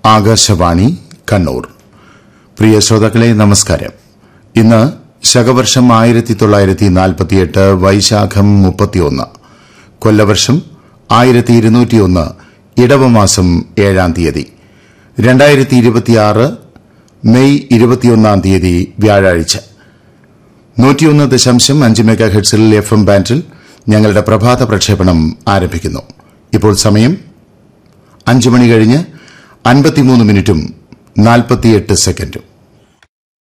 ആകാശവാണി കണ്ണൂർ പ്രിയ ശ്രോതാക്കളെ നമസ്കാരം ഇന്ന് ശകവർഷം ആയിരത്തി തൊള്ളായിരത്തി നാൽപ്പത്തിയെട്ട് വൈശാഖം മുപ്പത്തിയൊന്ന് കൊല്ലവർഷം ആയിരത്തി ഇരുന്നൂറ്റിയൊന്ന് ഇടവമാസം ഏഴാം തീയതി രണ്ടായിരത്തി ഇരുപത്തിയാറ് മെയ് ഇരുപത്തിയൊന്നാം തീയതി വ്യാഴാഴ്ച നൂറ്റിയൊന്ന് ദശാംശം അഞ്ച് മെഗാ ഹെഡ്സിൽ എഫ് എം ബാൻഡിൽ ഞങ്ങളുടെ പ്രഭാത പ്രക്ഷേപണം ആരംഭിക്കുന്നു ഇപ്പോൾ സമയം അഞ്ച് മണി കഴിഞ്ഞ് അൻപത്തിമൂന്ന് മിനിറ്റും നാൽപ്പത്തിയെട്ട് സെക്കൻഡും